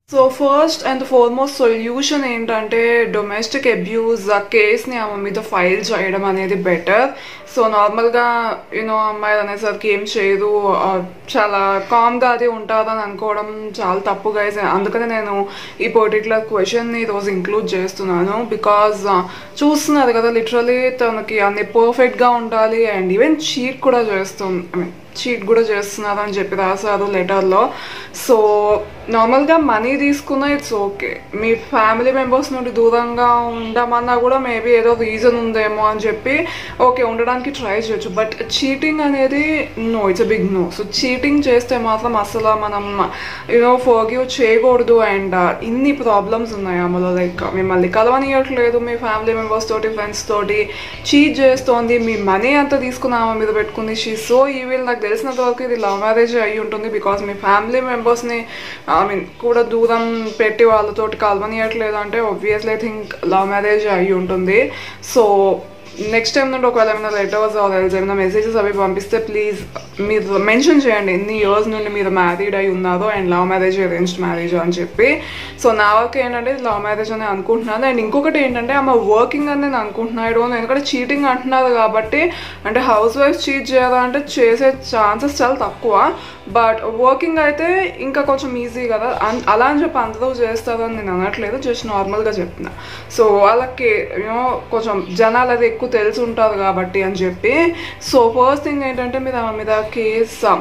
so first and foremost solution ఏంటంటే domestic abuse ఆ కేస్ని ఆమె మీద ఫైల్ చేయడం అనేది బెటర్ సో నార్మల్గా యూనో అమ్మాయి అనేసరికి ఏం చేయదు ఆ, చాలా కామ్గా అది ఉంటుందని అనుకోవడం చాలా తప్పు గైస్ అందుకనే నేను ఈ పర్టికులర్ క్వశ్చన్ని ఈరోజు ఇంక్లూడ్ చేస్తున్నాను బికాజ్ చూస్తున్నారు కదా లిటరలీ తనకి అన్ని పర్ఫెక్ట్గా ఉండాలి అండ్ ఈవెన్ చీట్ కూడా చేస్తుంది ఐ మీన్ చీట్ కూడా చేస్తున్నారు అని చెప్పి రాశారు లెటర్లో సో నార్మల్గా మనీ తీసుకున్నా ఇట్స్ ఓకే మీ ఫ్యామిలీ మెంబర్స్ నుండి దూరంగా ఉండమన్నా కూడా మేబీ ఏదో రీజన్ ఉందేమో అని చెప్పి ఓకే ఉండడానికి ట్రై చేయొచ్చు బట్ చీటింగ్ అనేది no it's big no so cheating చేస్తే మాత్రం అసలు మనం యూనో ఫర్గివ్ చేయకూడదు అండ్ ఇన్ని ప్రాబ్లమ్స్ ఉన్నాయి ఆమెలో లైక్ మిమ్మల్ని కలవనియట్లేదు మీ ఫ్యామిలీ మెంబర్స్ తోటి ఫ్రెండ్స్ తోటి చీట్ చేస్తోంది మీ మనీ అంతా తీసుకుని ఆమె మీద పెట్టుకుంది షీ సో ఈ వీల్ నాకు తెలిసినంత వరకు ఇది లవ్ మ్యారేజ్ అయ్యి ఉంటుంది బికాస్ మీ ఫ్యామిలీ మెంబర్స్ని ఐ మీన్ కూడా దూరం పెట్టి వాళ్ళతోటి కలవనియట్లేదు అంటే obviously I think love marriage అయ్యి ఉంటుంది సో నెక్స్ట్ టైం నుండి ఒకవేళ ఏమైనా లెటర్స్ ఆర్ఎల్స్ ఏమైనా మెసేజెస్ అవి పంపిస్తే ప్లీజ్ మీరు మెన్షన్ చేయండి ఎన్ని ఇయర్స్ నుండి మీరు మ్యారీడ్ అయి ఉన్నారో and love marriage arranged marriage అని చెప్పి సో నా వర్క్ ఏంటంటే లవ్ మ్యారేజ్ అని అనుకుంటున్నాను అండ్ ఇంకొకటి ఏంటంటే ఆమె వర్కింగ్ అని నేను అనుకుంటున్నాడు ఎందుకంటే చీటింగ్ అంటున్నారు కాబట్టి అంటే హౌస్ వైఫ్ చీట్ చేయాలా అంటే చేసే ఛాన్సెస్ చాలా తక్కువ బట్ వర్కింగ్ అయితే ఇంకా కొంచెం ఈజీ కదా అన్- అలా అని చెప్పి అందరూ చేస్తారు అని నేను అనట్లేదు జస్ట్ నార్మల్గా చెప్తున్నా సో వాళ్ళకి యూనో కొంచెం జనాలు అది ఎక్కువ తెలిసి ఉంటారు కాబట్టి అని చెప్పి సో ఫస్ట్ థింగ్ ఏంటంటే మీరు ఆమె మీద కేసు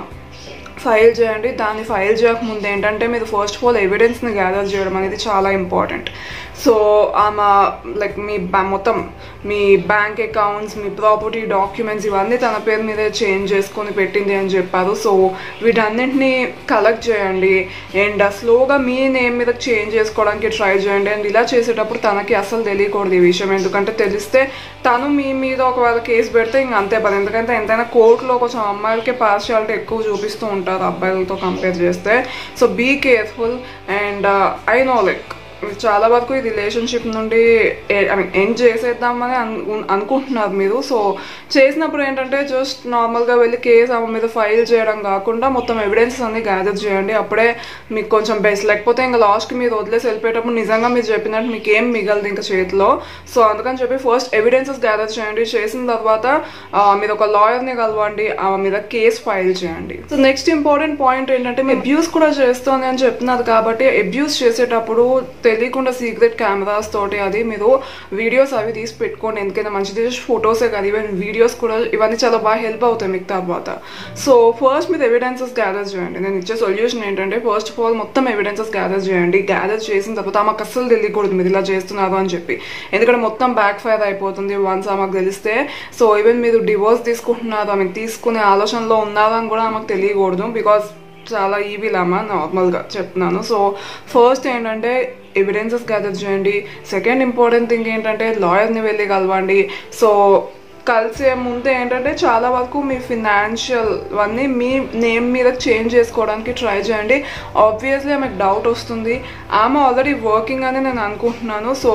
ఫైల్ చేయండి దాన్ని ఫైల్ చేయకముందు ఏంటంటే మీరు ఫస్ట్ ఆఫ్ ఆల్ ఎవిడెన్స్ని గ్యాదర్ చేయడం అనేది చాలా ఇంపార్టెంట్ సో ఆమె లైక్ మీ బ్యా మొత్తం మీ బ్యాంక్ అకౌంట్స్ మీ ప్రాపర్టీ డాక్యుమెంట్స్ ఇవన్నీ తన పేరు మీదే చేంజ్ చేసుకొని పెట్టింది అని చెప్పారు సో వీటన్నింటినీ కలెక్ట్ చేయండి అండ్ స్లోగా మీ నేమ్ మీద చేంజ్ చేసుకోవడానికి ట్రై చేయండి అండ్ ఇలా చేసేటప్పుడు తనకి అసలు తెలియకూడదు ఈ విషయం ఎందుకంటే తెలిస్తే తను మీ మీద ఒకవేళ కేసు పెడితే ఇంక అంతే పని ఎందుకంటే ఎంతైనా కోర్టులో కొంచెం అమ్మాయిలకే పార్షియాలిటీ ఎక్కువ చూపిస్తూ ఉంటారు అబ్బాయిలతో కంపేర్ చేస్తే so be careful and I know like చాలా వరకు ఈ రిలేషన్షిప్ నుండి ఐ మీన్ ఎండ్ చేసేద్దామని అను అనుకుంటున్నారు మీరు సో చేసినప్పుడు ఏంటంటే జస్ట్ నార్మల్గా వెళ్ళి కేసు ఆమె మీద ఫైల్ చేయడం కాకుండా మొత్తం ఎవిడెన్సెస్ అన్ని గ్యాదర్ చేయండి అప్పుడే మీకు కొంచెం బెస్ట్ లేకపోతే ఇంకా లాస్ట్కి మీరు వదిలేసి వెళ్ళిపోయేటప్పుడు నిజంగా మీరు చెప్పినట్టు మీకు ఏం మిగలదు ఇంకా చేతిలో సో అందుకని చెప్పి ఫస్ట్ ఎవిడెన్సెస్ గ్యాదర్ చేయండి చేసిన తర్వాత ఆ, మీరు ఒక లాయర్ని కలవండి ఆమె మీద కేసు ఫైల్ చేయండి సో నెక్స్ట్ ఇంపార్టెంట్ పాయింట్ ఏంటంటే మీ అబ్యూస్ కూడా చేస్తోంది అని చెప్తున్నారు కాబట్టి అబ్యూస్ చేసేటప్పుడు తెలియకుండా సీక్రెట్ కెమెరాస్ తోటి అది మీరు వీడియోస్ అవి తీసి పెట్టుకోండి ఎందుకైనా మంచిది ఫొటోసే కాదు ఈవెన్ వీడియోస్ కూడా ఇవన్నీ చాలా బాగా హెల్ప్ అవుతాయి మీకు తర్వాత సో ఫస్ట్ మీరు ఎవిడెన్సెస్ గ్యాదర్ చేయండి నేను ఇచ్చే సొల్యూషన్ ఏంటంటే ఫస్ట్ ఆఫ్ ఆల్ మొత్తం ఎవిడెన్సెస్ గ్యాదర్ చేయండి గ్యాదర్ చేసిన తర్వాత ఆమెకు అస్సలు తెలియకూడదు మీరు ఇలా చేస్తున్నారు అని చెప్పి ఎందుకంటే మొత్తం బ్యాక్ ఫైర్ అయిపోతుంది వన్స్ ఆమెకు తెలిస్తే సో ఈవెన్ మీరు డివోర్స్ తీసుకుంటున్నారు ఆమెకు తీసుకునే ఆలోచనలో ఉన్నారని కూడా ఆమెకు తెలియకూడదు బికాస్ చాలా ఈవీలామా నార్మల్గా చెప్తున్నాను సో ఫస్ట్ ఏంటంటే ఎవిడెన్సెస్ గ్యాదర్ చేయండి సెకండ్ ఇంపార్టెంట్ థింగ్ ఏంటంటే లాయర్ని వెళ్ళి కలవండి సో కలిసే ముందు ఏంటంటే చాలా వరకు మీ ఫినాన్షియల్ అన్నీ మీ నేమ్ మీద చేంజ్ చేసుకోవడానికి ట్రై చేయండి ఆబ్వియస్లీ ఆమెకు డౌట్ వస్తుంది ఆమె ఆల్రెడీ వర్కింగ్ అని నేను అనుకుంటున్నాను సో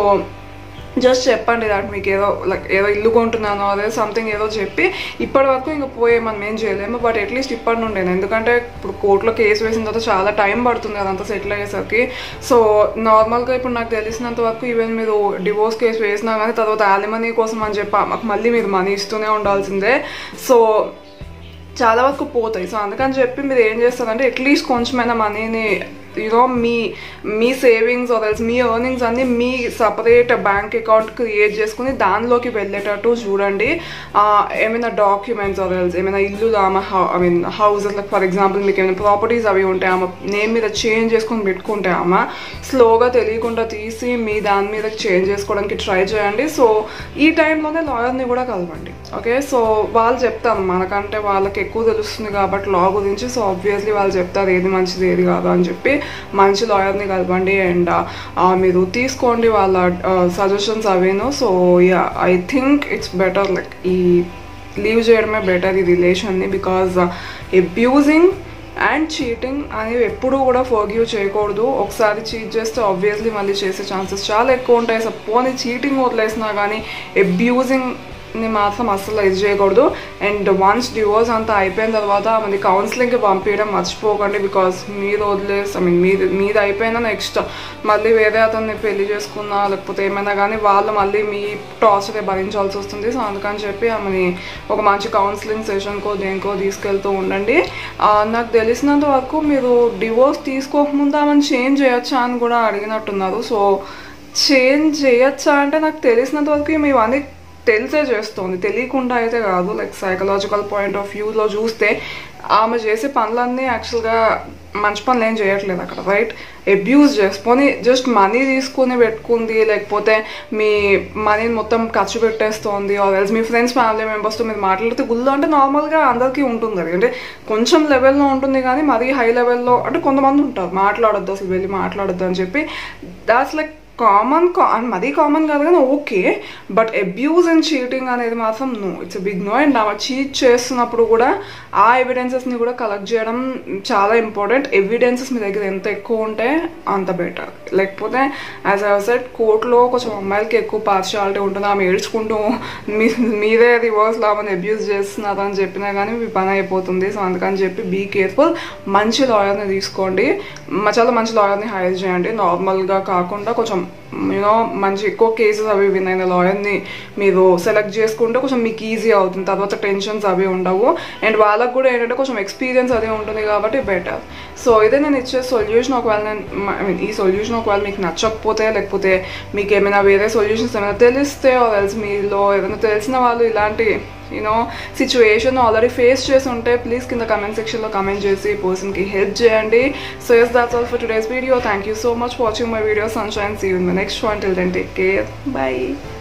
జస్ట్ చెప్పండి దాట్ మీకు ఏదో లైక్ ఏదో ఇల్లు కొంటున్నాను అదే సంథింగ్ ఏదో చెప్పి ఇప్పటి వరకు ఇంకా పోయే మనం ఏం చేయలేము బట్ అట్లీస్ట్ ఇప్పటి నుండేనా ఎందుకంటే ఇప్పుడు కోర్టులో కేసు వేసిన తర్వాత చాలా టైం పడుతుంది అదంతా సెటిల్ అయ్యేసరికి సో నార్మల్గా ఇప్పుడు నాకు తెలిసినంత వరకు ఈవెన్ మీరు డివోర్స్ కేసు వేసినా కానీ తర్వాత యాలిమనీ కోసం అని చెప్పి మాకు మళ్ళీ మీరు మనీ ఇస్తూనే ఉండాల్సిందే సో చాలా వరకు పోతాయి సో అందుకని చెప్పి మీరు ఏం చేస్తారంటే అట్లీస్ట్ కొంచెమైనా మనీని యూనో మీ మీ సేవింగ్స్ ఆర్ఎల్స్ మీ ఎర్నింగ్స్ అన్ని మీ సపరేట్ బ్యాంక్ అకౌంట్ క్రియేట్ చేసుకుని దానిలోకి వెళ్ళేటట్టు చూడండి ఆ, ఏమైనా డాక్యుమెంట్స్ ఆర్ఎల్స్ ఏమైనా ఇల్లు ఆమె I mean houses like for example మీకు ఏమైనా ప్రాపర్టీస్ అవి ఉంటాయి ఆమె నేమ్ మీద చేంజ్ చేసుకొని పెట్టుకుంటే ఆమె స్లోగా తెలియకుండా తీసి మీ దాని మీద చేంజ్ చేసుకోవడానికి ట్రై చేయండి సో ఈ టైంలోనే లాయర్ని కూడా కలవండి ఓకే సో వాళ్ళు చెప్తారు మనకంటే వాళ్ళకి ఎక్కువ తెలుస్తుంది కాబట్టి లా గురించి సో ఆబ్వియస్లీ వాళ్ళు చెప్తారు ఏది మంచిది ఏది కాదు అని చెప్పి మంచి లాయర్ని కలవండి అండ్ మీరు తీసుకోండి వాళ్ళ సజెషన్స్ అవేను so ya I think it's better like ఈ లీవ్ చేయడమే బెటర్ ఈ రిలేషన్ని బికాజ్ అబ్యూజింగ్ అండ్ చీటింగ్ అనేవి ఎప్పుడూ కూడా ఫర్గ్యూ చేయకూడదు ఒకసారి చీట్ చేస్తే ఆబ్వియస్లీ మళ్ళీ చేసే ఛాన్సెస్ చాలా ఎక్కువ ఉంటాయి సో పోనీ చీటింగ్ వదిలేసినా కానీ అబ్యూజింగ్ ని మాత్రం అస్సలు ఇది చేయకూడదు అండ్ వన్స్ డివోర్స్ అంతా అయిపోయిన తర్వాత ఆమెని కౌన్సిలింగ్కి పంపించడం మర్చిపోకండి బికాస్ మీరు వదిలేసి ఐ మీన్ మీది మీది అయిపోయినా నెక్స్ట్ మళ్ళీ వేరే అతన్ని పెళ్లి చేసుకున్నా లేకపోతే ఏమైనా కానీ వాళ్ళు మళ్ళీ మీ టార్చర్ భరించాల్సి వస్తుంది సో అందుకని చెప్పి ఆమెని ఒక మంచి కౌన్సిలింగ్ సెషన్కో దేనికో తీసుకెళ్తూ ఉండండి ఆ, నాకు తెలిసినంత వరకు మీరు డివోర్స్ తీసుకోకముందు ఆమెను చేంజ్ చేయొచ్చా అని కూడా అడిగినట్టున్నారు సో చేంజ్ చేయొచ్చా అంటే నాకు తెలిసినంత వరకు మేము అన్ని తెలిసే చేస్తుంది తెలియకుండా అయితే కాదు లైక్ సైకలాజికల్ పాయింట్ ఆఫ్ వ్యూలో చూస్తే ఆమె చేసే పనులన్నీ యాక్చువల్గా మంచి పనులు ఏం చేయట్లేదు అక్కడ రైట్ అబ్యూజ్ చేసుకొని జస్ట్ మనీ తీసుకొని పెట్టుకుంది లేకపోతే మీ మనీని మొత్తం ఖర్చు పెట్టేస్తోంది ఆర్ ఎల్స్ మీ ఫ్రెండ్స్ ఫ్యామిలీ మెంబర్స్తో మీరు మాట్లాడితే గుళ్ళు అంటే నార్మల్గా అందరికీ ఉంటుంది అది అంటే కొంచెం లెవెల్లో ఉంటుంది కానీ మరీ హై లెవెల్లో అంటే కొంతమంది ఉంటారు మాట్లాడొద్దు అసలు వెళ్ళి మాట్లాడొద్దు అని చెప్పి దాట్స్ లైక్ కామన్ మరీ కామన్ కాదు కానీ okay but abuse and cheating అనేది మాత్రం no it's big no and ఆమె చీట్ చేస్తున్నప్పుడు కూడా ఆ ఎవిడెన్సెస్ని కూడా కలెక్ట్ చేయడం చాలా ఇంపార్టెంట్ ఎవిడెన్సెస్ మీ దగ్గర ఎంత ఎక్కువ ఉంటే అంత బెటర్ లేకపోతే యాజ్ ఐ సెట్ కోర్టులో కొంచెం అమ్మాయిలకి ఎక్కువ పార్షియాలిటీ ఉంటుంది ఆమె ఏడ్చుకుంటూ మీ మీరే రివర్స్లో ఆమెను అబ్యూజ్ చేస్తున్నారు అని చెప్పినా కానీ మీ పని అయిపోతుంది సో అందుకని చెప్పి బీ కేర్ఫుల్ మంచి లాయర్ని తీసుకోండి మ- చాలా మంచి లాయర్ని హైర్ చేయండి నార్మల్గా కాకుండా కొంచెం యూనో మంచి ఎక్కువ కేసెస్ అవి వినైన లాయర్ని మీరు సెలెక్ట్ చేసుకుంటే కొంచెం మీకు ఈజీ అవుతుంది తర్వాత టెన్షన్స్ అవి ఉండవు అండ్ వాళ్ళకు కూడా ఏంటంటే కొంచెం ఎక్స్పీరియన్స్ అది ఉంటుంది కాబట్టి బెటర్ సో ఇదే నేను ఇచ్చే సొల్యూషన్ ఒకవేళ నేను ఐ మీన్ ఈ సొల్యూషన్ ఒకవేళ మీకు నచ్చకపోతే లేకపోతే మీకు ఏమైనా వేరే సొల్యూషన్స్ ఏమైనా తెలిస్తే ఎల్స్ మీలో ఏదైనా తెలిసిన వాళ్ళు ఇలాంటి యూనో సిచ్యువేషన్ ఆల్రెడీ ఫేస్ చేసి ఉంటే ప్లీజ్ కింద కమెంట్ సెక్షన్లో కమెంట్ చేసి పర్సన్కి హెల్ప్ చేయండి so yes that's all for today's video thank you so much watching my video sunshine see you in my next one till then take care by